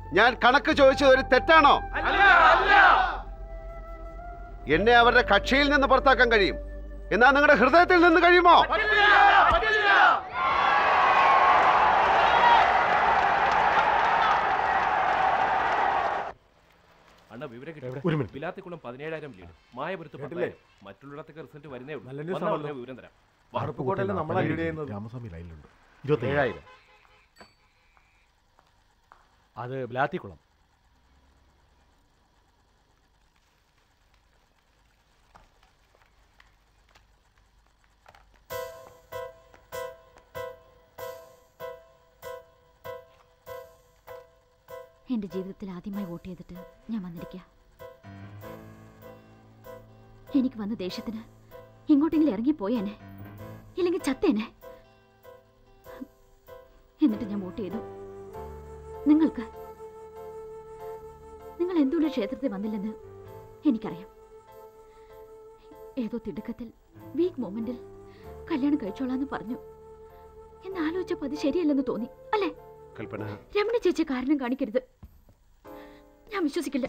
ഞാൻ കണക്ക് ചോദിച്ചത് ഒരു തെറ്റാണോ എന്നെ അവരുടെ കക്ഷിയിൽ നിന്ന് പുറത്താക്കാൻ കഴിയും എന്നാൽ നിങ്ങളുടെ ഹൃദയത്തിൽ നിന്ന് കഴിയുമോ അണ്ണ വിവരം കിട്ടി ഒരു മിനിറ്റ്. വിലാത്തിക്കുളം പതിനേഴായിരം ലീഡ് മായപുരത്ത് കേട്ടില്ലേ? പത്തായിരം മറ്റുള്ളിടത്തൊക്കെ റിസൾട്ട് വരുന്നേ ഉള്ളൂ നല്ല news വന്നാ ആണല്ലോ. ഉടനെ വിവരം തരാം അറുപ്പുകോട്ടയിൽ നമ്മളാ ലീഡ് ചെയ്യുന്നത് രാമസ്വാമി ലൈനിലുണ്ട് ഇരുപത്തേഴായിരം അത് ബ്ലാത്തിക്കുളം എന്റെ ജീവിതത്തിൽ ആദ്യമായി വോട്ട് ചെയ്തിട്ട് ഞാൻ വന്നിരിക്കുക എനിക്ക് വന്ന ദേഷ്യത്തിന് ഇങ്ങോട്ടെങ്കിലും ഇറങ്ങിപ്പോയേനെ ഇല്ലെങ്കിൽ ചത്തേനെ എന്നിട്ട് ഞാൻ വോട്ട് ചെയ്തു നിങ്ങൾക്ക് നിങ്ങൾ എന്തുകൊണ്ട് ക്ഷേത്രത്തിൽ വന്നില്ലെന്ന് എനിക്കറിയാം ഏതോ തിടുക്കത്തിൽ വീക്ക് മൊമെന്റിൽ കല്യാണം കഴിച്ചോളാന്ന് പറഞ്ഞു എന്ന് ആലോചിച്ചപ്പോൾ അത് ശരിയല്ലെന്ന് തോന്നി അല്ലേ കൽപ്പന രമണ ചേച്ചി കാരണം കാണിക്കരുത് ഞാൻ വിശ്വസിക്കില്ല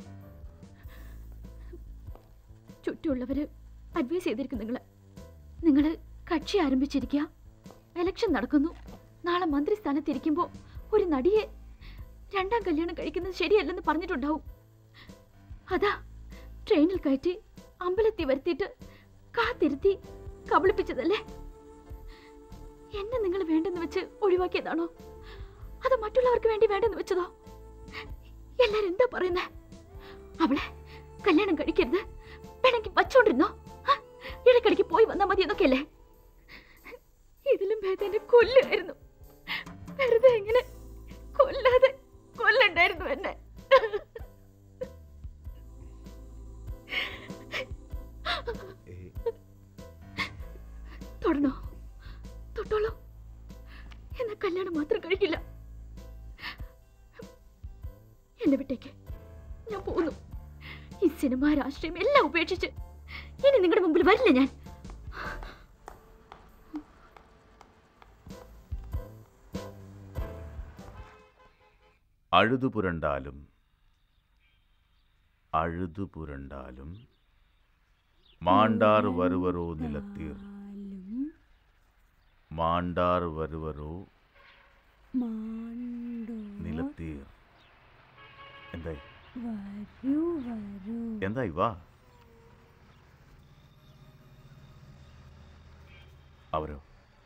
ചുറ്റുമുള്ളവര് അഡ്വൈസ് ചെയ്തിരിക്കും നിങ്ങള് നിങ്ങള് കക്ഷി ആരംഭിച്ചിരിക്കുക എലക്ഷൻ നടക്കുന്നു നാളെ മന്ത്രിസ്ഥാനത്തിരിക്കുമ്പോൾ ഒരു നടിയെ രണ്ടാം കല്യാണം കഴിക്കുന്നത് ശരിയല്ലെന്ന് പറഞ്ഞിട്ടുണ്ടാവും അതാ ട്രെയിനിൽ കയറ്റി അമ്പലത്തിൽ വരുത്തിയിട്ട് കാത്തിരുത്തി കബളിപ്പിച്ചതല്ലേ എന്നെ നിങ്ങൾ വേണ്ടെന്ന് വെച്ച് ഒഴിവാക്കിയതാണോ അത് മറ്റുള്ളവർക്ക് വേണ്ടി വേണ്ടെന്ന് വെച്ചതോ എല്ലാരും എന്താ പറയുന്നേ അവളെ കല്യാണം കഴിക്കരുത് വേണമെങ്കിൽ വച്ചോണ്ടിരുന്നോ ആ? ഇടയ്ക്കിടയ്ക്ക് പോയി വന്നാ മതി എന്നൊക്കെയല്ലേ ഇതിലും ഭേദം എന്നെ കൊല്ലുമായിരുന്നു വെറുതെ എങ്ങനെ കൊല്ലാതെ കൊല്ലണ്ടായിരുന്നു എന്നെ തൊടണോ തൊട്ടോളൂ എന്നാ കല്യാണം മാത്രം കഴിക്കില്ല എന്നെ വിട്ടേക്ക് ഞാൻ പോകുന്നു ഈ സിനിമ രാഷ്ട്രീയം എല്ലാം ഉപേക്ഷിച്ച് ഇനി നിങ്ങളുടെ മുമ്പിൽ വരില്ല ഞാൻ അഴുതു പുരണ്ടാലും അഴുതു പുരണ്ടാലും മാണ്ടാർ വരുവരോ നിലത്തീർ മാണ്ടാർ വരുവരോ നിലത്തീർ എന്തായി വരൂ വരൂ എന്തായി വാ അവരോ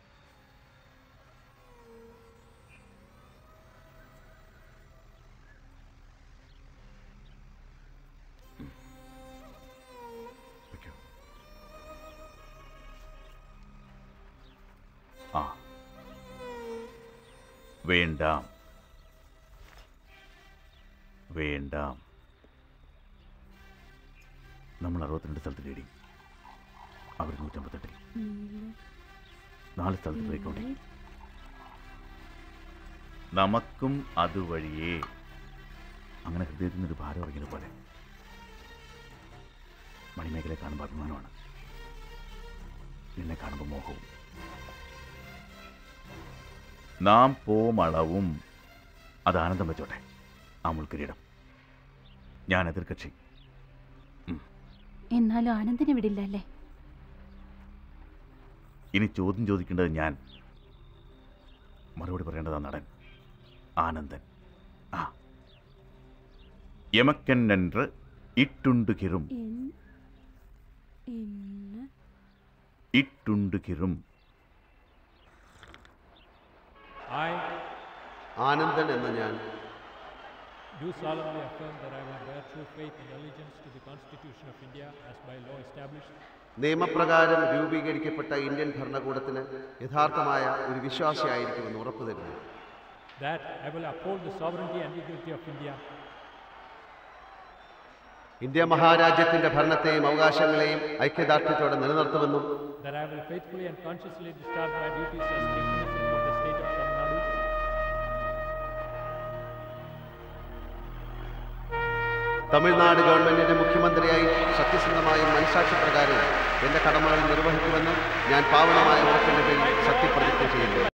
വെക്കോ. ആ വേണ്ടാം വേണ്ടാം നമ്മൾ അറുപത്തിരണ്ട് സ്ഥലത്ത് റീഡിങ് അവർ നൂറ്റമ്പത്തെട്ടിൽ നാല് സ്ഥലത്ത് ബ്രേക്കൗട്ടിൽ നമുക്കും അതുവഴിയേ അങ്ങനെ ഹൃദയത്തിൽ നിന്നൊരു ഭാരം ഇറങ്ങിയത് പോലെ മണിമേഖലയെ കാണുമ്പോൾ അഭിമാനമാണ് നിന്നെ കാണുമ്പോൾ മോഹവും നാം പോമളവും അത് ആനന്ദം വെച്ചോട്ടെ ആ മുൾക്കിരീടം ഞാൻ എതിർകക്ഷി എന്നാലും ആനന്ദിനെ വിടില്ല അല്ലേ ഇനി ചോദ്യം ചോദിക്കേണ്ടത് ഞാൻ മറുപടി പറയേണ്ടതാ നടൻ ആനന്ദൻ ആ എമക്കൻ என்று ഇട്ടുണ്ടുകിറും ഇട്ടുണ്ടുകിറും I ആനന്ദൻ എന്ന ഞാൻ do solemnly affirm that I will bear true faith and allegiance to the Constitution of India as by law established, നിയമപ്രകാരം രൂപീകരിക്കപ്പെട്ട ഇന്ത്യൻ ഭരണകൂടത്തിന് യഥാർത്ഥമായ ഒരു വിശ്വാസിയായിരിക്കുമെന്ന് ഉറപ്പു തരുന്നു that I will uphold the sovereignty and integrity of India, India മഹാരാജ്യത്തിന്റെ ഭരണത്തെയും അവകാശങ്ങളെയും ഐക്യദാർഢ്യത്തോടെ നിലനിർത്തുമെന്നും that I will faithfully and consciously discharge my duties as Chief Minister of the State of Tamil Nadu, Tamil Nadu ഗവൺമെന്റിന്റെ മുഖ്യമന്ത്രിയായി സത്യസന്ധമായും മനസാക്ഷിപ്രകാരവും എന്റെ കടമകൾ നിർവഹിക്കുമെന്ന് ഞാൻ പാവനമായ ഉറപ്പിന്റെ പേരിൽ സത്യപ്രതിജ്ഞ ചെയ്യുന്നു